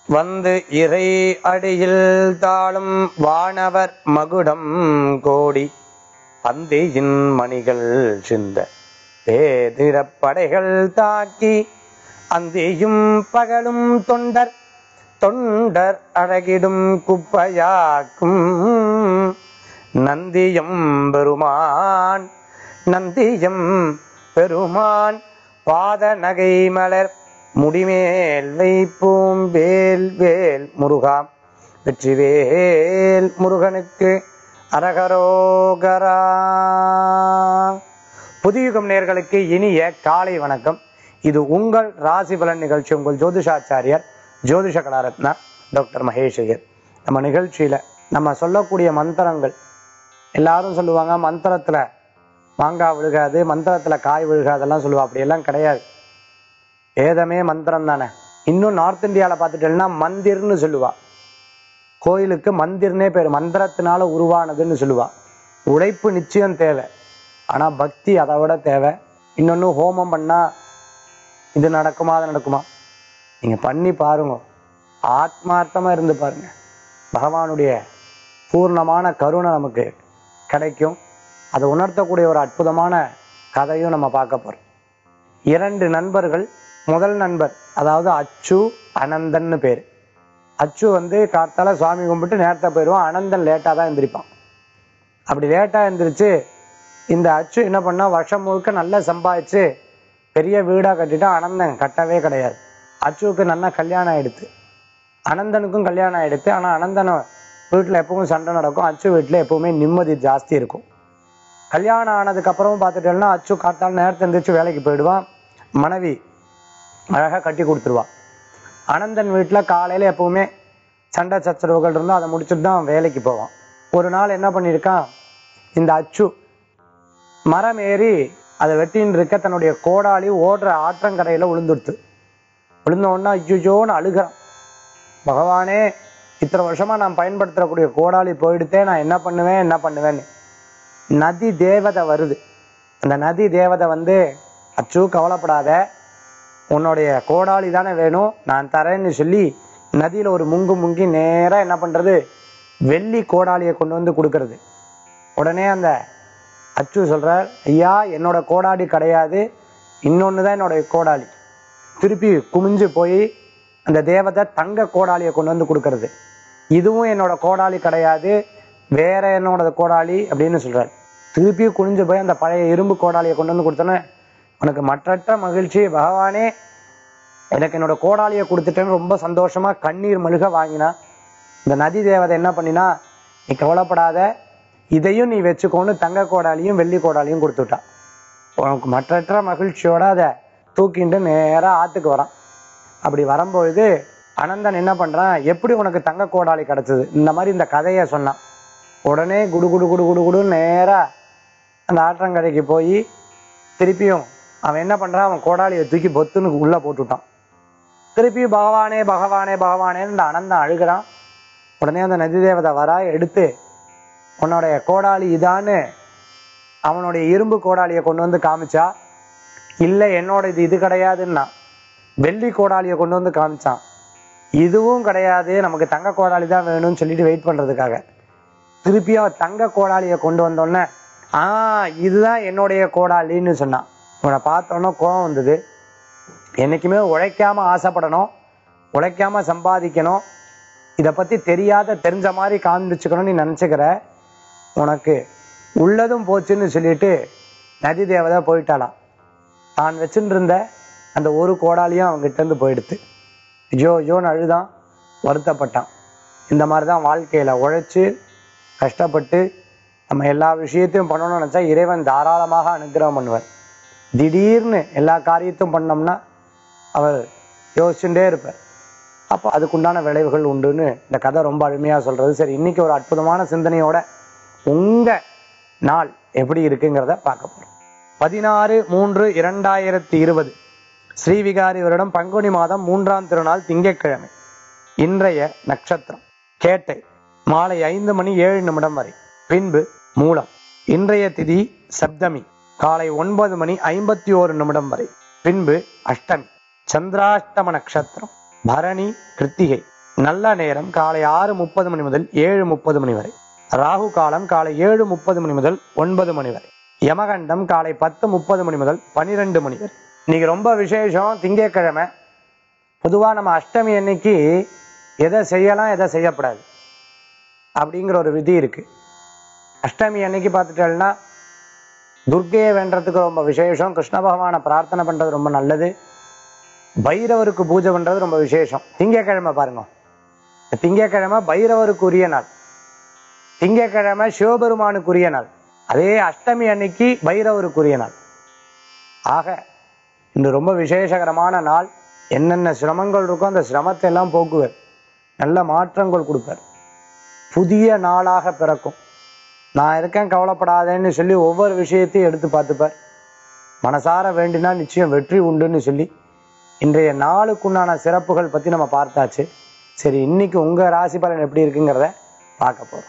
வந்து இறை அடியில் தாழும் வானவர் மகுடம் கோடி பந்தியின் மணிகள் சிந்த பேதிரப் படைகள் தாக்கி அந்தியும் பகலும் தொண்டர் தொண்டர் அழகிடும் குப்பையாக்கும் நந்தியம் பெருமான் நந்தியம் பெருமான் பாத நகை மலர் முடிமேல் வைப்போம் வேல் வேல் முருகா வெற்றிவேல் முருகனுக்கு அரகரோகரா புதியுகம் நேர்களுக்கு இனிய காலை வணக்கம் இது உங்கள் ராசி பலன் நிகழ்ச்சி உங்கள் ஜோதிஷாச்சாரியர் ஜோதிஷ கலாரத்னா டாக்டர் மகேஷ் ஐயர் நம்ம நிகழ்ச்சியில நம்ம சொல்லக்கூடிய மந்திரங்கள் எல்லாரும் சொல்லுவாங்க மந்திரத்துல மாங்காய் விழுகாது மந்திரத்துல காய் விழுகாதெல்லாம் சொல்லுவா அப்படியெல்லாம் கிடையாது ஏதமே மந்திரம் தானே இன்னும் நார்த் இந்தியாவில் பார்த்துட்டேன்னா மந்திர்னு சொல்லுவா கோயிலுக்கு மந்திர்னே பேர் மந்திரத்தினால உருவானதுன்னு சொல்லுவா உழைப்பு நிச்சயம் தேவை ஆனா பக்தி அதை விட தேவை இன்னொன்னு ஹோமம் பண்ணா இது நடக்குமா அது நடக்குமா நீங்க பண்ணி பாருங்க ஆத்மார்த்தமா இருந்து பாருங்க பகவானுடைய பூர்ணமான கருணை நமக்கு கிடைக்கும் அதை உணர்த்தக்கூடிய ஒரு அற்புதமான கதையும் நம்ம பார்க்க போறோம் இரண்டு நண்பர்கள் முதல் நண்பர் அதாவது அச்சு அனந்தன்னு பேர் அச்சு வந்து காத்தால சுவாமி கும்பிட்டு நேரத்தை போயிடுவான் அனந்தன் லேட்டாக தான் எந்திரிப்பான் அப்படி லேட்டாக எந்திரிச்சு இந்த அச்சு என்ன பண்ணா வருஷம் முழுக்க நல்லா சம்பாதிச்சு பெரிய வீடாக கட்டிட்டான் அனந்தன் கட்டவே கிடையாது அச்சுவுக்கு நல்லா கல்யாணம் ஆயிடுத்து அனந்தனுக்கும் கல்யாணம் ஆயிடுத்து ஆனால் அனந்தன் வீட்டில் எப்பவும் சண்டை நடக்கும் அச்சு வீட்டில் எப்பவுமே நிம்மதி ஜாஸ்தி இருக்கும் கல்யாணம் ஆனதுக்கு அப்புறமும் பார்த்துட்டேன்னா அச்சு காத்தால் நேரத்தை எந்திரிச்சு வேலைக்கு போயிடுவான் மனைவி அழகாக கட்டி கொடுத்துருவா அனந்தன் வீட்டில் காலையில் எப்பவுமே சண்டை சச்சரவுகள் இருந்தால் அதை முடிச்சுட்டு தான் வேலைக்கு போவான் ஒரு நாள் என்ன பண்ணியிருக்கான் இந்த அச்சு மரம் ஏறி அதை வெட்டின்னு இருக்க தன்னுடைய கோடாளி ஓடுற ஆற்றங்கரையில் விழுந்துடுத்து விழுந்த உடனே ஐயோன்னு அழுகிறான் பகவானே இத்தனை வருஷமா நான் பயன்படுத்தக்கூடிய கோடாளி போயிடுத்தே நான் என்ன பண்ணுவேன் என்ன பண்ணுவேன்னு நதி தேவதை வருது அந்த நதி தேவதை வந்து அச்சு கவலைப்படாத உன்னுடைய கோடாளி தானே வேணும் நான் தரேன்னு சொல்லி நதியில ஒரு முங்கு முங்கி நேரா என்ன பண்றது வெள்ளி கோடாலியை கொண்டு வந்து கொடுக்கறது உடனே அந்த அச்சு சொல்றார் ஐயா என்னோட கோடாளி கிடையாது இன்னொன்று தான் என்னோட கோடாளி திருப்பி குமிஞ்சு போய் அந்த தேவதை தங்க கோடாலியை கொண்டு வந்து கொடுக்கறது இதுவும் என்னோட கோடாளி கிடையாது வேற என்னோட கோடாளி அப்படின்னு சொல்றாரு திருப்பி குனிஞ்சு போய் அந்த பழைய இரும்பு கோடாலியை கொண்டு வந்து கொடுத்தோன்னே உனக்கு மற்றற்ற மகிழ்ச்சி பகவானே எனக்கு என்னோட கோடாலியை கொடுத்துட்டேன்னு ரொம்ப சந்தோஷமா கண்ணீர் மழுக வாங்கினா இந்த நதி தேவதை என்ன பண்ணினா நீ கவலைப்படாத இதையும் நீ வச்சுக்கோன்னு தங்க கோடாலியும் வெள்ளி கோடாலியும் கொடுத்துட்டா உனக்கு மற்றற்ற மகிழ்ச்சியோட அதை தூக்கிட்டு நேரா ஆத்துக்கு வரான் அப்படி வரும்பொழுது அனந்தன் என்ன பண்றான் எப்படி உனக்கு தங்க கோடாலி கிடைச்சது இந்த மாதிரி இந்த கதையை சொன்னான் உடனே குடு குடு குடு குடு குடுன்னு நேரா அந்த ஆற்றங்கரைக்கு போய் திருப்பியும் அவன் என்ன பண்றான் அவன் கோடாலியை தூக்கி பொத்துன்னு உள்ள போட்டுட்டான் திருப்பி பகவானே பகவானே பகவானேன்னு இந்த அனந்தன் அழுகிறான் உடனே அந்த நதி தேவதை வரா எடுத்து உன்னுடைய கோடாலி இதான்னு அவனுடைய இரும்பு கோடாலியை கொண்டு வந்து காமிச்சா இல்லை என்னோட இது இது கிடையாதுன்னா வெள்ளி கோடாலியை கொண்டு வந்து காமிச்சான் இதுவும் கிடையாது நமக்கு தங்க கோடாலி தான் வேணும்னு சொல்லிட்டு வெயிட் பண்றதுக்காக திருப்பியும் அவன் தங்க கோடாலியை கொண்டு வந்தோடனே ஆ இதுதான் என்னுடைய கோடாலின்னு சொன்னான் இவனை பார்த்தோன்னே கோபம் வந்தது என்னைக்குமே உழைக்காம ஆசைப்படணும் உழைக்காம சம்பாதிக்கணும் இதை பத்தி தெரியாத தெரிஞ்ச மாதிரி காண்பிச்சுக்கணும்னு நீ நினச்சிக்கிற உனக்கு உள்ளதும் போச்சுன்னு சொல்லிட்டு நதி தேவதை போயிட்டாளாம் தான் வச்சுட்டு இருந்த அந்த ஒரு கோடாலியும் அவங்ககிட்ட இருந்து போயிடுத்து ஐயோ ஐயோன்னு அழுதான் வருத்தப்பட்டான் இந்த மாதிரி தான் வாழ்க்கையில உழைச்சு கஷ்டப்பட்டு நம்ம எல்லா விஷயத்தையும் பண்ணணும்னு நினச்சா இறைவன் தாராளமாக அனுகிரகம் பண்ணுவார் திடீர்னு எல்லா காரியத்தையும் பண்ணோம்னா அவர் யோசிச்சுட்டே இருப்பார் அப்போ அதுக்குண்டான விளைவுகள் உண்டுன்னு இந்த கதை ரொம்ப அருமையாக சொல்றது சரி இன்னைக்கு ஒரு அற்புதமான சிந்தனையோட உங்க நாள் எப்படி இருக்குங்கிறத பார்க்க போறோம் பதினாறு மூன்று இரண்டாயிரத்தி இருபது ஸ்ரீவிகாரி வருடம் பங்குனி மாதம் மூன்றாம் திருநாள் திங்கட்கிழமை இன்றைய நட்சத்திரம் கேட்டை மாலை ஐந்து மணி ஏழு நிமிடம் வரை பின்பு மூலம் இன்றைய திதி சப்தமி காலை ஒன்பது மணி ஐம்பத்தி ஓரு நிமிடம் வரை பின்பு அஷ்டமி சந்திராஷ்டம நட்சத்திரம் பரணி கிருத்திகை நல்ல நேரம் காலை ஆறு முப்பது மணி முதல் ஏழு முப்பது மணி வரை ராகு காலம் காலை ஏழு முப்பது மணி முதல் ஒன்பது மணி வரை யமகண்டம் காலை பத்து முப்பது மணி முதல் பன்னிரெண்டு மணி வரை இன்னைக்கு ரொம்ப விசேஷம் திங்கட்கிழமை பொதுவா நம்ம அஷ்டமி அன்னைக்கு எதை செய்யலாம் எதை செய்யக்கூடாது அப்படிங்கிற ஒரு விதி இருக்கு அஷ்டமி அன்னைக்கு பார்த்துட்டேன்னா துர்க்கையை வேண்டறதுக்கு ரொம்ப விசேஷம் கிருஷ்ண பகவானை பிரார்த்தனை பண்றது ரொம்ப நல்லது பைரவருக்கு பூஜை பண்றது ரொம்ப விசேஷம் திங்கக்கிழமை பாருங்க திங்கக்கிழமை பைரவருக்கு உரிய நாள் திங்கக்கிழமை சிவபெருமானுக்குரிய நாள் அதே அஷ்டமி அன்னைக்கு பைரவருக்குரிய நாள் ஆக இன்று ரொம்ப விசேஷகரமான நாள் என்னென்ன சிரமங்கள் இருக்கோ அந்த சிரமத்தை எல்லாம் போக்குவர் நல்ல மாற்றங்கள் கொடுப்பார் புதிய நாளாக பிறக்கும் நான் இருக்கேன் கவலைப்படாதேன்னு சொல்லி ஒவ்வொரு விஷயத்தையும் எடுத்து பார்த்துப்பார் மனசார வேண்டினா நிச்சயம் வெற்றி உண்டுன்னு சொல்லி இன்றைய நாளுக்குண்டான சிறப்புகள் பத்தி நம்ம பார்த்தாச்சு சரி இன்னைக்கு உங்க ராசி பலன் எப்படி இருக்குங்கிறத பார்க்க போறோம்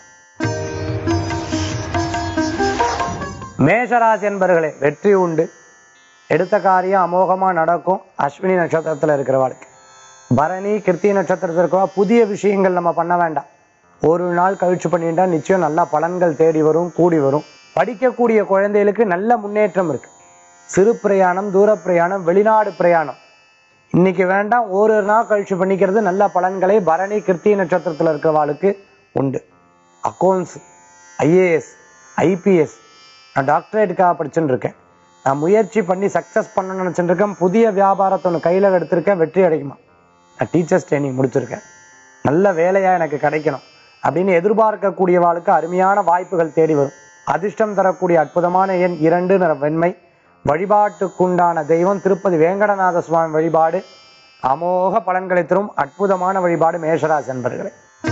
மேஷராசி என்பர்களே வெற்றி உண்டு எடுத்த காரியம் அமோகமா நடக்கும் அஸ்வினி நட்சத்திரத்துல இருக்கிறவாளுக்கு பரணி கிருத்தி நட்சத்திரத்தில் இருக்கிறவா புதிய விஷயங்கள் நம்ம பண்ண வேண்டாம் ஒரு நாள் கழிச்சு பண்ணிட்டா நிச்சயம் நல்ல பலன்கள் தேடி வரும் கூடி வரும் படிக்கக்கூடிய குழந்தைகளுக்கு நல்ல முன்னேற்றம் இருக்கு சிறு பிரயாணம் தூர பிரயாணம் வெளிநாடு பிரயாணம் இன்னைக்கு வேண்டாம் ஒரு நாள் கழிச்சு பண்ணிக்கிறது நல்ல பலன்களை பரணி கிருத்தி நட்சத்திரத்தில் இருக்கிறவாளுக்கு உண்டு அக்கௌண்ட்ஸ் ஐஏஎஸ் ஐபிஎஸ் நான் டாக்டரேட்டுக்காக படிச்சுட்டு இருக்கேன் நான் முயற்சி பண்ணி சக்ஸஸ் பண்ணணும்னு நினச்சிட்டு இருக்கேன் புதிய வியாபாரத்தை ஒன்று கையில் எடுத்திருக்கேன் வெற்றி அடைக்குமா நான் டீச்சர்ஸ் ட்ரைனிங் முடிச்சிருக்கேன் நல்ல வேலையா எனக்கு கிடைக்கணும் அப்படின்னு எதிர்பார்க்கக்கூடியவாளுக்கு அருமையான வாய்ப்புகள் தேடி வரும் அதிர்ஷ்டம் தரக்கூடிய அற்புதமான எண் இரண்டு நிற வெண்மை வழிபாட்டுக்குண்டான தெய்வம் திருப்பதி வேங்கடநாத சுவாமி வழிபாடு அமோக பலன்களை தரும் அற்புதமான வழிபாடு மேஷராசி என்பர்களே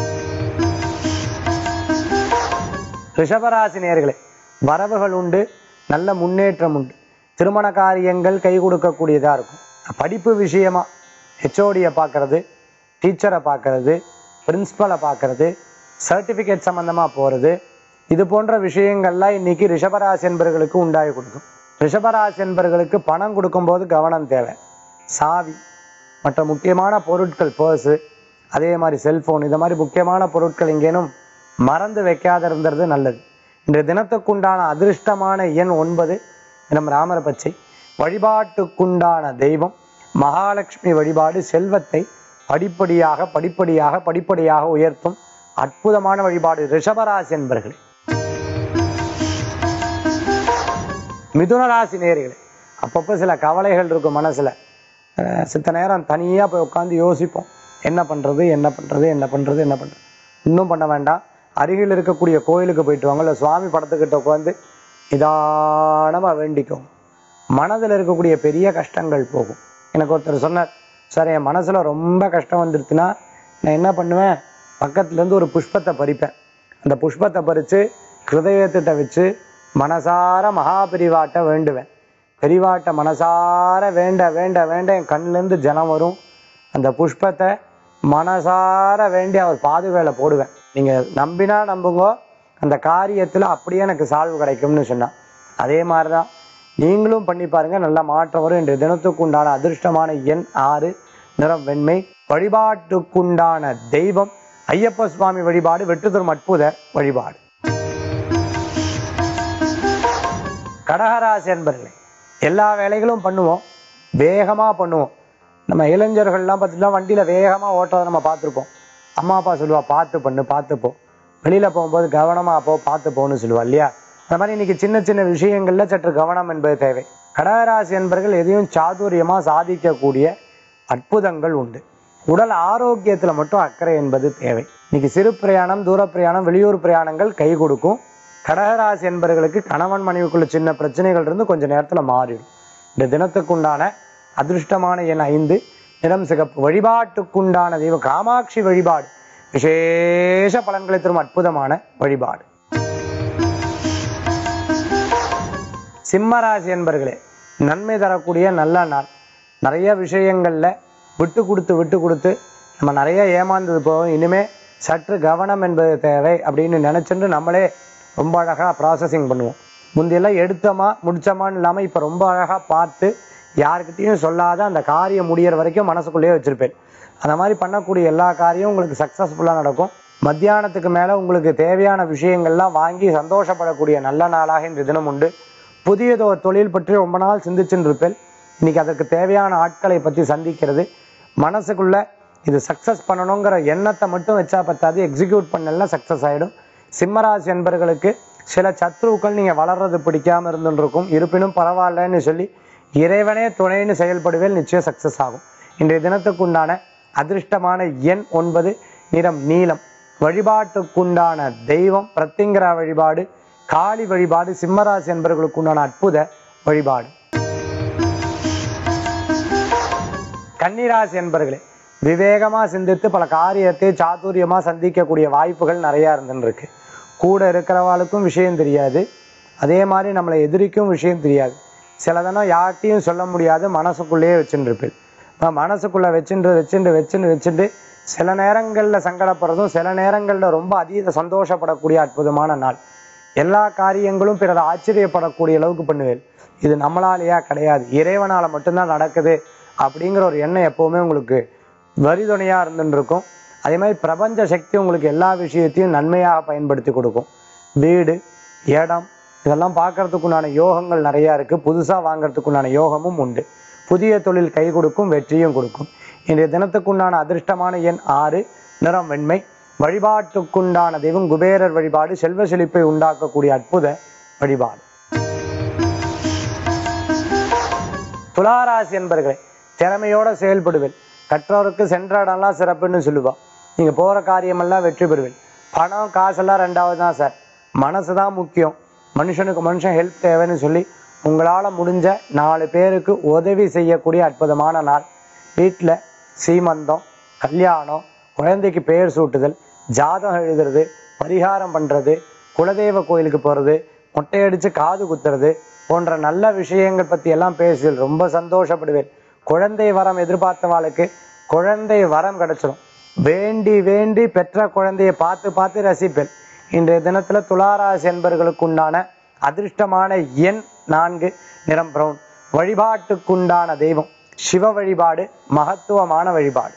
ரிஷபராசி நேர்களே வரவுகள் உண்டு நல்ல முன்னேற்றம் உண்டு திருமண காரியங்கள் கை கொடுக்கக்கூடியதா இருக்கும் படிப்பு விஷயமா ஹெச்ஓடியை பார்க்கறது டீச்சரை பார்க்கறது பிரின்சிபலை பார்க்கறது சர்டிஃபிகேட் சம்பந்தமா போறது இது போன்ற விஷயங்கள்லாம் இன்னைக்கு ரிஷபராசி என்பர்களுக்கு உண்டாகி கொடுக்கும் ரிஷபராசி என்பர்களுக்கு பணம் கொடுக்கும்போது கவனம் தேவை சாவி மற்ற முக்கியமான பொருட்கள் பர்ஸு அதே மாதிரி செல்போன் இந்த மாதிரி முக்கியமான பொருட்கள் எங்கேனும் மறந்து வைக்காத இருந்தது நல்லது இன்றைய தினத்துக்குண்டான அதிர்ஷ்டமான எண் ஒன்பது தினம் ராமர பச்சை வழிபாட்டுக்குண்டான தெய்வம் மகாலட்சுமி வழிபாடு செல்வத்தை படிப்படியாக படிப்படியாக படிப்படியாக உயர்த்தும் அற்புதமான வழிபாடு ரிஷபராசி என்பர்களே மிதுன ராசி நேர்களே அப்பப்போ சில கவலைகள் இருக்கும் மனசுல அஹ் சித்த நேரம் தனியா போய் உட்காந்து யோசிப்போம் என்ன பண்றது என்ன பண்றது என்ன பண்றது என்ன பண்றது இன்னும் பண்ண வேண்டாம் அருகில் இருக்கக்கூடிய கோயிலுக்கு போயிட்டு வாங்க இல்லை சுவாமி படத்துக்கிட்ட உட்காந்து நிதானமா வேண்டிக்கும் மனதில் இருக்கக்கூடிய பெரிய கஷ்டங்கள் போகும் எனக்கு ஒருத்தர் சொன்னார் சார் என் மனசுல ரொம்ப கஷ்டம் வந்துருச்சுன்னா நான் என்ன பண்ணுவேன் பக்கத்துல இருந்து ஒரு புஷ்பத்தை பறிப்பேன் அந்த புஷ்பத்தை பறிச்சு ஹிருதயத்திட்ட வச்சு மனசார மகாபெரிவாட்ட வேண்டுவேன் பெரிவாட்ட மனசார வேண்ட வேண்ட வேண்ட என் கண்ணிலேருந்து ஜலம் வரும் அந்த புஷ்பத்தை மனசார வேண்டி அவர் பாதுகால போடுவேன் நீங்க நம்பினா நம்புங்க அந்த காரியத்துல அப்படியே எனக்கு சால்வு கிடைக்கும்னு சொன்னான் அதே மாதிரிதான் நீங்களும் பண்ணி பாருங்க நல்ல மாற்றம் வரும் இன்றைய தினத்துக்கு உண்டான அதிர்ஷ்டமான எண் ஆறு நிறம் வெண்மை வழிபாட்டுக்குண்டான தெய்வம் ஐயப்ப சுவாமி வழிபாடு வெற்றி தரும் அற்புத வழிபாடு கடகராசி என்பர்களே எல்லா வேலைகளும் பண்ணுவோம் வேகமா பண்ணுவோம் நம்ம இளைஞர்கள்லாம் பார்த்தீங்கன்னா வண்டியில வேகமா ஓட்டுறதை நம்ம பார்த்துருப்போம் அம்மா அப்பா சொல்லுவா பார்த்து பண்ணு பார்த்து போ வெளியில போகும்போது கவனமா போ பார்த்து போன்னு சொல்லுவா இல்லையா அந்த மாதிரி இன்னைக்கு சின்ன சின்ன விஷயங்கள்ல சற்று கவனம் என்பது தேவை கடகராசி என்பர்கள் எதையும் சாதுரியமா சாதிக்கக்கூடிய அற்புதங்கள் உண்டு உடல் ஆரோக்கியத்துல மட்டும் அக்கறை என்பது தேவை இன்னைக்கு சிறு பிரயாணம் தூர பிரயாணம் வெளியூர் பிரயாணங்கள் கை கொடுக்கும் கடகராசி என்பவர்களுக்கு கணவன் மனைவிக்குள்ள சின்ன பிரச்சனைகள் இருந்து கொஞ்ச நேரத்துல மாறிடும் இந்த தினத்துக்குண்டான அதிர்ஷ்டமான எண் ஐந்து நிறம் சிகப்பு வழிபாட்டுக்குண்டான தெய்வ காமாட்சி வழிபாடு விசேஷ பலன்களை தரும் அற்புதமான வழிபாடு சிம்மராசி என்பர்களே நன்மை தரக்கூடிய நல்ல நாள் நிறைய விஷயங்கள்ல விட்டு கொடுத்து விட்டு கொடுத்து நம்ம நிறைய ஏமாந்தது போகும் இனிமே சற்று கவனம் என்பது தேவை அப்படின்னு நினைச்சுட்டு நம்மளே ரொம்ப அழகா ப்ராசஸிங் பண்ணுவோம் முந்தையெல்லாம் எடுத்தோமா முடிச்சோமான்னு இல்லாம இப்ப ரொம்ப அழகா பார்த்து யாருக்கிட்டையும் சொல்லாத அந்த காரியம் முடியற வரைக்கும் மனசுக்குள்ளேயே வச்சிருப்பேன் அந்த மாதிரி பண்ணக்கூடிய எல்லா காரியமும் உங்களுக்கு சக்ஸஸ்ஃபுல்லாக நடக்கும் மத்தியானத்துக்கு மேலே உங்களுக்கு தேவையான விஷயங்கள்லாம் வாங்கி சந்தோஷப்படக்கூடிய நல்ல நாளாக இன்று தினம் உண்டு புதியதோ தொழில் பற்றி ரொம்ப நாள் சிந்திச்சுன்னு இருப்பேன் இன்னைக்கு அதற்கு தேவையான ஆட்களை பற்றி சந்திக்கிறது மனசுக்குள்ள இது சக்ஸஸ் பண்ணணுங்கிற எண்ணத்தை மட்டும் வச்சா பத்தாது எக்ஸிக்யூட் பண்ணலாம் சக்ஸஸ் ஆகிடும் சிம்மராசி என்பர்களுக்கு சில சத்ருக்கள் நீங்கள் வளர்றது பிடிக்காம இருந்துருக்கும் இருப்பினும் பரவாயில்லன்னு சொல்லி இறைவனே துணைன்னு செயல்படுவேல் நிச்சயம் சக்ஸஸ் ஆகும் இன்றைய தினத்துக்குண்டான அதிர்ஷ்டமான எண் ஒன்பது நிறம் நீலம் வழிபாட்டுக்குண்டான தெய்வம் பிரத்திங்கரா வழிபாடு காளி வழிபாடு சிம்மராசி என்பவர்களுக்கு உண்டான அற்புத வழிபாடு கன்னிராசி என்பர்களே விவேகமா சிந்தித்து பல காரியத்தை சாதுரியமா சந்திக்கக்கூடிய வாய்ப்புகள் நிறைய இருந்துருக்கு கூட இருக்கிறவாளுக்கும் விஷயம் தெரியாது அதே மாதிரி நம்மளை எதிரிக்கும் விஷயம் தெரியாது சிலதனம் யார்கிட்டையும் சொல்ல முடியாது மனசுக்குள்ளேயே வச்சுட்டு இருப்பேன் இப்போ மனசுக்குள்ள வச்சுட்டு வச்சுட்டு வச்சுட்டு வச்சுட்டு சில நேரங்களில் சங்கடப்படுறதும் சில நேரங்களில் ரொம்ப அதீத சந்தோஷப்படக்கூடிய அற்புதமான நாள் எல்லா காரியங்களும் பிறர் ஆச்சரியப்படக்கூடிய அளவுக்கு பண்ணுவேன் இது நம்மளாலேயா கிடையாது இறைவனால மட்டும்தான் நடக்குது அப்படிங்கிற ஒரு எண்ணம் எப்பவுமே உங்களுக்கு வரிதுணையா இருந்துட்டு இருக்கும் அதே மாதிரி பிரபஞ்ச சக்தி உங்களுக்கு எல்லா விஷயத்தையும் நன்மையாக பயன்படுத்தி கொடுக்கும் வீடு இடம் இதெல்லாம் பார்க்கறதுக்குண்டான யோகங்கள் நிறைய இருக்கு புதுசா வாங்குறதுக்குண்டான யோகமும் உண்டு புதிய தொழில் கை கொடுக்கும் வெற்றியும் கொடுக்கும் இன்றைய தினத்துக்குண்டான அதிர்ஷ்டமான எண் ஆறு நிறம் வெண்மை வழிபாட்டுக்குண்டான தெய்வம் குபேரர் வழிபாடு செல்வ செழிப்பை உண்டாக்கக்கூடிய அற்புத வழிபாடு துளாராசி என்பர்களே திறமையோட செயல்படுவேன் கற்றோருக்கு சென்ற இடம்லாம் சிறப்புன்னு சொல்லுவா நீங்க போற காரியமெல்லாம் வெற்றி பெறுவேன் பணம் காசெல்லாம் ரெண்டாவது தான் சார் மனசு தான் முக்கியம் மனுஷனுக்கு மனுஷன் ஹெல்ப் தேவைன்னு சொல்லி உங்களால முடிஞ்ச நாலு பேருக்கு உதவி செய்யக்கூடிய அற்புதமான நாள் வீட்டில் சீமந்தம் கல்யாணம் குழந்தைக்கு பெயர் சூட்டுதல் ஜாதகம் எழுதுறது பரிகாரம் பண்றது குலதெய்வ கோயிலுக்கு போறது மொட்டையடிச்சு காது குத்துறது போன்ற நல்ல விஷயங்கள் பத்தி எல்லாம் பேசுவேன் ரொம்ப சந்தோஷப்படுவேன் குழந்தை வரம் எதிர்பார்த்தவாளுக்கு குழந்தை வரம் கிடைச்சிடும் வேண்டி வேண்டி பெற்ற குழந்தையை பார்த்து பார்த்து ரசிப்பேன் இன்றைய தினத்துல துளாராசி என்பர்களுக்கு உண்டான அதிர்ஷ்டமான எண் நான்கு நிறம் பிரவுன் வழிபாட்டுக்குண்டான தெய்வம் சிவ வழிபாடு மகத்துவமான வழிபாடு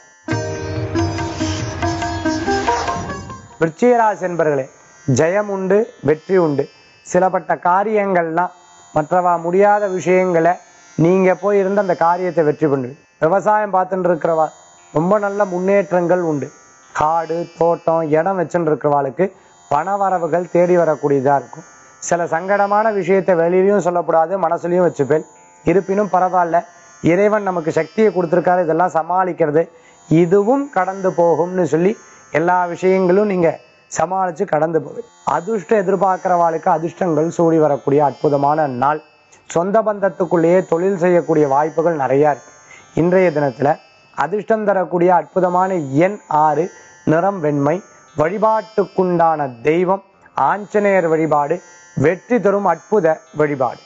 விருச்சிகராசி என்பர்களே ஜெயம் உண்டு வெற்றி உண்டு சிலப்பட்ட காரியங்கள்லாம் மற்றவா முடியாத விஷயங்களை நீங்க போய் இருந்து அந்த காரியத்தை வெற்றி பண்ணுவீங்க விவசாயம் பார்த்துட்டு இருக்கிறவா ரொம்ப நல்ல முன்னேற்றங்கள் உண்டு காடு தோட்டம் இடம் வச்சுட்டு இருக்கிறவாளுக்கு பண வரவுகள் தேடி வரக்கூடியதா இருக்கும் சில சங்கடமான விஷயத்தை வெளியிலையும் சொல்லக்கூடாது மனசுலயும் வச்சுப்பேன் இருப்பினும் பரவாயில்ல இறைவன் நமக்கு சக்தியை கொடுத்துருக்காரு இதெல்லாம் சமாளிக்கிறது இதுவும் கடந்து போகும்னு சொல்லி எல்லா விஷயங்களும் நீங்க சமாளிச்சு கடந்து போவேன் அதிர்ஷ்டம் எதிர்பார்க்கிறவாளுக்கு அதிர்ஷ்டங்கள் சூடி வரக்கூடிய அற்புதமான நாள் சொந்த பந்தத்துக்குள்ளேயே தொழில் செய்யக்கூடிய வாய்ப்புகள் நிறைய இருக்கு இன்றைய தினத்துல அதிர்ஷ்டம் தரக்கூடிய அற்புதமான எண் ஆறு நிறம் வெண்மை வழிபாட்டுக்குண்டான தெய்வம் ஆஞ்சநேயர் வழிபாடு வெற்றி தரும் அற்புத வழிபாடு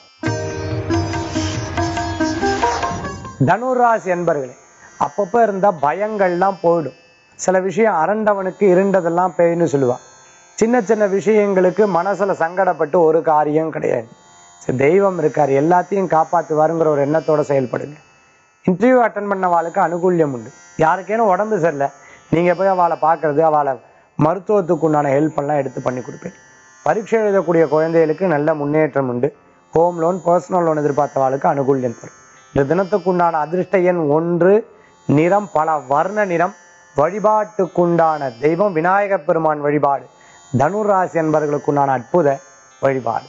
தனுராசி என்பர்களே அப்பப்போ இருந்த பயங்கள்லாம் போயிடும் சில விஷயம் அரண்டவனுக்கு இருண்டதெல்லாம் பேய்னு சொல்லுவா சின்ன சின்ன விஷயங்களுக்கு மனசுல சங்கடப்பட்டு ஒரு காரியம் கிடையாது சரி, தெய்வம் இருக்கார் எல்லாத்தையும் காப்பாத்துவாருங்கிற ஒரு எண்ணத்தோட செயல்படுங்க இன்டர்வியூ அட்டன் பண்ண வாளுக்கு அனுகூல்யம் உண்டு யாருக்கேனும் உடம்பு சரியில்லை நீங்க போய் அவளை பார்க்கறது அவளை மருத்துவத்துக்கு உண்டான ஹெல்ப் எல்லாம் எடுத்து பண்ணி கொடுப்பேன் பரீட்சை எழுதக்கூடிய குழந்தைகளுக்கு நல்ல முன்னேற்றம் உண்டு ஹோம் லோன் பர்சனல் லோன் எதிர்பார்த்தவாளுக்கு அனுகூல்யம் தரும் இந்த தினத்துக்குண்டான அதிர்ஷ்ட எண் ஒன்று நிறம் பல வர்ண நிறம் வழிபாட்டுக்குண்டான தெய்வம் விநாயகப் பெருமான் வழிபாடு தனுர் ராசி என்பவர்களுக்குண்டான அற்புத வழிபாடு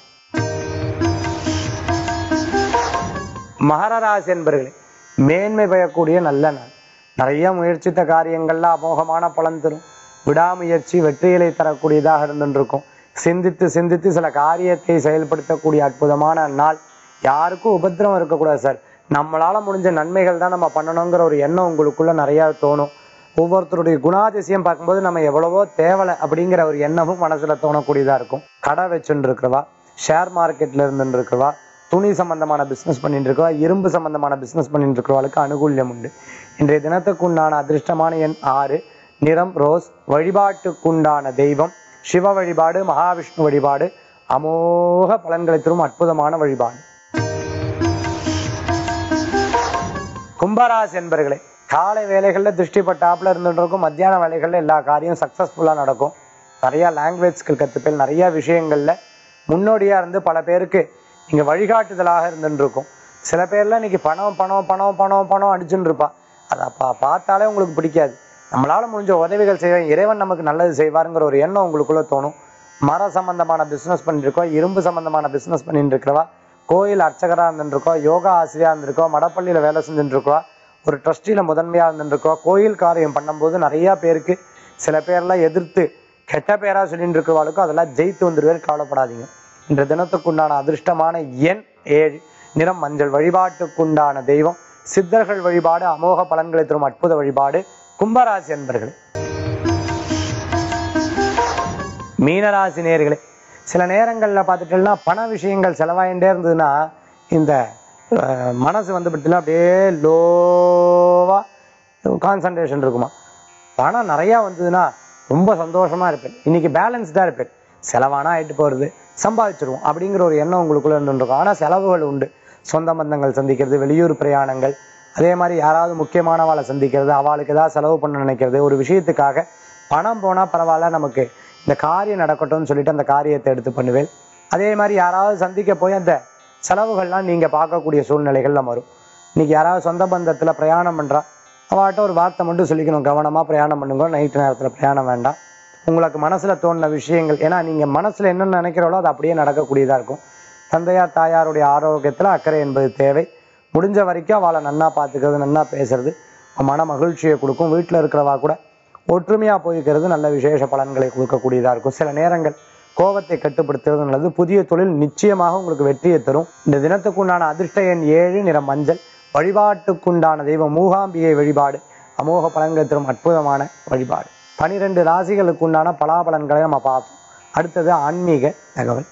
மகர ராசி என்பர்களே மேன்மை பெறக்கூடிய நல்ல நாள் நிறைய முயற்சித்த காரியங்கள்ல அமோகமான பலன் தரும் விடாமுயற்சி வெற்றிகளை தரக்கூடியதாக இருந்துருக்கும் சிந்தித்து சிந்தித்து சில காரியத்தை செயல்படுத்தக்கூடிய அற்புதமான நாள் யாருக்கும் உபத்திரம் இருக்கக்கூடாது சார் நம்மளால முடிஞ்ச நன்மைகள் தான் நம்ம பண்ணணுங்கிற ஒரு எண்ணம் உங்களுக்குள்ள நிறைய தோணும் ஒவ்வொருத்தருடைய குணாதிசயம் பார்க்கும்போது நம்ம எவ்வளவோ தேவலை அப்படிங்கிற ஒரு எண்ணமும் மனசுல தோணக்கூடியதா இருக்கும் கடை வச்சுட்டு இருக்கிறவா ஷேர் மார்க்கெட்ல இருந்துட்டு இருக்கிறவா துணி சம்பந்தமான பிசினஸ் பண்ணிட்டு இருக்கவா இரும்பு சம்பந்தமான பிசினஸ் பண்ணிட்டு இருக்கிறவளுக்கு அனுகூல்யம் உண்டு இன்றைய தினத்துக்குண்டான அதிர்ஷ்டமான எண் ஆறு நிறம் ரோஸ் வழிபாட்டுக்குண்டான தெய்வம் சிவ வழிபாடு மகாவிஷ்ணு வழிபாடு அமோக பலன்களை தரும் அற்புதமான வழிபாடு கும்பராசி என்பர்களே காலை வேலைகள்ல திருஷ்டி பட்டாப்புல இருந்துட்டு இருக்கும் மத்தியான வேலைகள்ல எல்லா காரியம் சக்சஸ்ஃபுல்லா நடக்கும் நிறைய லாங்குவேஜ் ஸ்கில் கத்துப்பேன் நிறைய விஷயங்கள்ல முன்னோடியா இருந்து பல பேருக்கு நீங்க வழிகாட்டுதலாக இருந்துட்டு இருக்கும் சில பேர்லாம் இன்னைக்கு பணம் பணம் பணம் பணம் பணம் அடிச்சுன்னு இருப்பா அதை பா பார்த்தாலே உங்களுக்கு பிடிக்காது நம்மளால முடிஞ்ச உதவிகள் செய்வேன் இறைவன் நமக்கு நல்லது செய்வாருங்கிற ஒரு எண்ணம் உங்களுக்குள்ள தோணும் மர சம்பந்தமான பிசினஸ் பண்ணிட்டு இருக்கோம் இரும்பு சம்பந்தமான பிசினஸ் பண்ணிட்டு இருக்கிறவா கோயில் அர்ச்சகரா இருந்துட்டு இருக்கோம் யோகா ஆசிரியா இருந்திருக்கோம் மடப்பள்ளியில வேலை செஞ்சுட்டு இருக்கோம் ஒரு ட்ரஸ்டியில முதன்மையா இருந்துட்டு இருக்கோம் கோயில் காரியம் பண்ணும்போது நிறைய பேருக்கு சில பேர்லாம் எதிர்த்து கெட்ட பேரா சொல்லிட்டு இருக்கிறவாளுக்கும் அதெல்லாம் ஜெயித்து வந்துருவேன் கவலைப்படாதீங்க இன்ற தினத்துக்குண்டான அதிர்ஷ்டமான எண் ஏழு நிறம் மஞ்சள் வழிபாட்டுக்குண்டான தெய்வம் சித்தர்கள் வழிபாடு அமோக பலன்களை தரும் அற்புத வழிபாடு கும்பராசி என்பர்களே மீனராசி நேர்களே சில நேரங்கள்ல பார்த்துட்டோம்னா பண விஷயங்கள் செலவாயிட்டே இருந்ததுன்னா இந்த அஹ், மனசு வந்து பார்த்தீங்கன்னா அப்படியே லோவா கான்சன்ட்ரேஷன் இருக்குமா பணம் நிறைய வந்ததுன்னா ரொம்ப சந்தோஷமா இருப்பேன் இன்னைக்கு பேலன்ஸ்டா இருப்பேன் செலவானா ஆயிட்டு போறது சம்பாதிச்சிருவோம் அப்படிங்கிற ஒரு எண்ணம் உங்களுக்குள்ள இருந்துருக்கும் ஆனா செலவுகள் உண்டு சொந்த பந்தங்கள் சந்திக்கிறது வெளியூர் பிரயாணங்கள் அதே மாதிரி யாராவது முக்கியமானவாளை சந்திக்கிறது அவளுக்கு ஏதாவது செலவு பண்ண நினைக்கிறது ஒரு விஷயத்துக்காக பணம் போனா பரவாயில்ல நமக்கு இந்த காரியம் நடக்கட்டும்னு சொல்லிட்டு அந்த காரியத்தை எடுத்து பண்ணுவேன் அதே மாதிரி யாராவது சந்திக்க போய் அந்த செலவுகள்லாம் நீங்க பார்க்கக்கூடிய சூழ்நிலைகள்ல வரும் இன்னைக்கு யாராவது சொந்த பந்தத்துல பிரயாணம் பண்றா அவட்ட ஒரு வார்த்தை மட்டும் சொல்லிக்கணும் கவனமா பிரயாணம் பண்ணுங்க நைட்டு நேரத்துல பிரயாணம் வேண்டாம் உங்களுக்கு மனசுல தோணின விஷயங்கள் ஏன்னா நீங்க மனசுல என்ன நினைக்கிறீங்களோ அது அப்படியே நடக்கக்கூடியதா இருக்கும் தந்தையார் தாயாருடைய ஆரோக்கியத்துல அக்கறை என்பது தேவை முடிஞ்ச வரைக்கும் அவளை நன்னா பார்த்துக்கிறது நன்னா பேசுறது மன மகிழ்ச்சியை கொடுக்கும் வீட்டில் இருக்கிறவா கூட ஒற்றுமையா போய்க்கிறது நல்ல விசேஷ பலன்களை கொடுக்கக்கூடியதா இருக்கும் சில நேரங்கள் கோபத்தை கட்டுப்படுத்துறது நல்லது புதிய தொழில் நிச்சயமாக உங்களுக்கு வெற்றியை தரும் இந்த தினத்துக்குண்டான அதிர்ஷ்ட எண் ஏழு நிற மஞ்சள் வழிபாட்டுக்குண்டான தெய்வம் மூகாம்பிகை வழிபாடு அமோக பலன்களை தரும் அற்புதமான வழிபாடு பனிரெண்டு ராசிகளுக்குண்டான பலாபலன்களை நம்ம பார்த்தோம் அடுத்தது ஆன்மீக தகவல்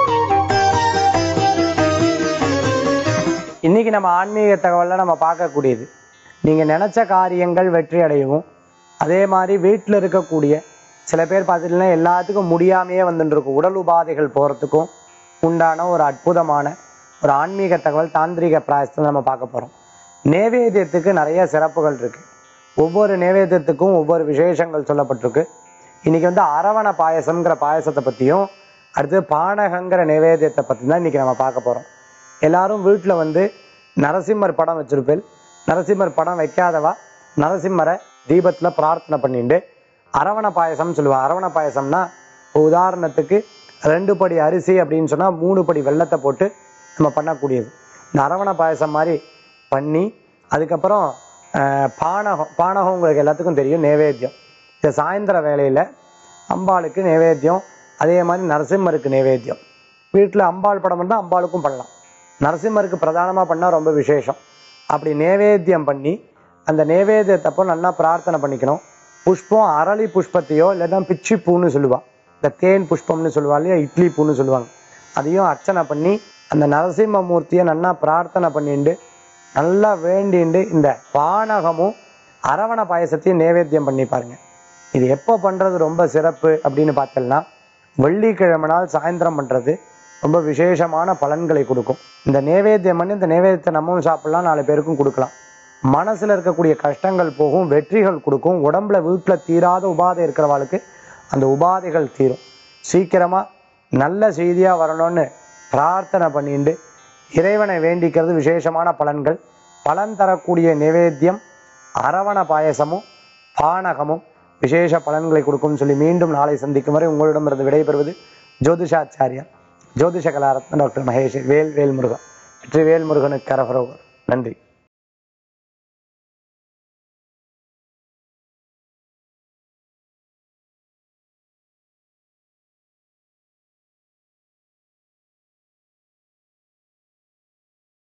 இன்னைக்கு நம்ம ஆன்மீக தகவல்ல நம்ம பார்க்கக்கூடியது நீங்க நினைச்ச காரியங்கள் வெற்றி அடையவும் அதே மாதிரி வீட்டில் இருக்கக்கூடிய சில பேர் பார்த்துட்டீங்கன்னா எல்லாத்துக்கும் முடியாமையே வந்துட்டு இருக்கும் உடல் உபாதைகள் போறதுக்கும் உண்டான ஒரு அற்புதமான ஒரு ஆன்மீக தகவல் தாந்திரிக பிராயசத்தை நம்ம பார்க்க போறோம் நேவேத்தியத்துக்கு நிறைய சிறப்புகள் இருக்கு ஒவ்வொரு நேவேத்தியத்துக்கும் ஒவ்வொரு விசேஷங்கள் சொல்லப்பட்டிருக்கு இன்னைக்கு வந்து அரவண பாயசம்ங்கிற பாயசத்தை பத்தியும் அடுத்து பானகங்கிற நேவேத்தியத்தை பத்தி தான் இன்னைக்கு நம்ம பார்க்க போறோம் எல்லாரும் வீட்டில் வந்து நரசிம்மர் படம் வச்சிருப்பேன் நரசிம்மர் படம் வைக்காதவா நரசிம்மரை தீபத்துல பிரார்த்தனை பண்ணிட்டு அரவண பாயசம் சொல்லுவா அரவண பாயசம்னா இப்போ உதாரணத்துக்கு ரெண்டு படி அரிசி அப்படின்னு சொன்னா மூணு படி வெள்ளத்தை போட்டு நம்ம பண்ணக்கூடியது இந்த அரவண பாயசம் மாதிரி பண்ணி அதுக்கப்புறம் ஆஹ், பானகம் பானகம் உங்களுக்கு எல்லாத்துக்கும் தெரியும் நேவேத்தியம் இந்த சாயந்தர வேளையில அம்பாளுக்கு நேவேத்தியம் அதே மாதிரி நரசிம்மருக்கு நேவேத்தியம் வீட்டில் அம்பாள் படம் இருந்தால் அம்பாளுக்கும் பண்ணலாம் நரசிம்மருக்கு பிரதானமாக பண்ணால் ரொம்ப விசேஷம் அப்படி நேவேத்தியம் பண்ணி அந்த நேவேத்தியத்தப்போ நல்லா பிரார்த்தனை பண்ணிக்கணும் புஷ்பம் அரளி புஷ்பத்தையோ இல்லைன்னா பிச்சி பூன்னு சொல்லுவா இந்த தேன் புஷ்பம்னு சொல்லுவா இல்லையா இட்லி பூன்னு சொல்லுவாங்க அதையும் அர்ச்சனை பண்ணி அந்த நரசிம்ம மூர்த்தியை நல்லா பிரார்த்தனை பண்ணிண்டு நல்லா வேண்டிண்டு இந்த பானகமும் அரவண பாயசத்தையும் நேவேத்தியம் பண்ணி பாருங்க இது எப்போ பண்றது ரொம்ப சிறப்பு அப்படின்னு பார்த்தோம்னா வெள்ளிக்கிழமை நாள் சாயந்தரம் பண்றது ரொம்ப விசேஷமான பலன்களை கொடுக்கும் இந்த நேவேத்தியம் பண்ணி இந்த நேவேத்தியத்தை நம்மவும் சாப்பிடலாம் நாலு பேருக்கும் கொடுக்கலாம் மனசுல இருக்கக்கூடிய கஷ்டங்கள் போகும் வெற்றிகள் கொடுக்கும் உடம்புல வீட்டுல தீராத உபாதை இருக்கிறவாளுக்கு அந்த உபாதைகள் தீரும் சீக்கிரமா நல்ல செய்தியா வரணும்னு பிரார்த்தனை பண்ணிட்டு இறைவனை வேண்டிக்கிறது விசேஷமான பலன்கள் பலன் தரக்கூடிய நிவேத்தியம் அரவண பாயசமும் பானகமும் விசேஷ பலன்களை கொடுக்கும்னு சொல்லி மீண்டும் நாளை சந்திக்கும் வரை உங்களிடமிருந்து விடைபெறுவது ஜோதிஷாச்சாரியார் ஜோதிஷ கலாரத்ன டாக்டர் மகேஷ் வேல் வேல் முருகன் வெற்றி வேல் முருகனுக்கு கரகரோகர் நன்றி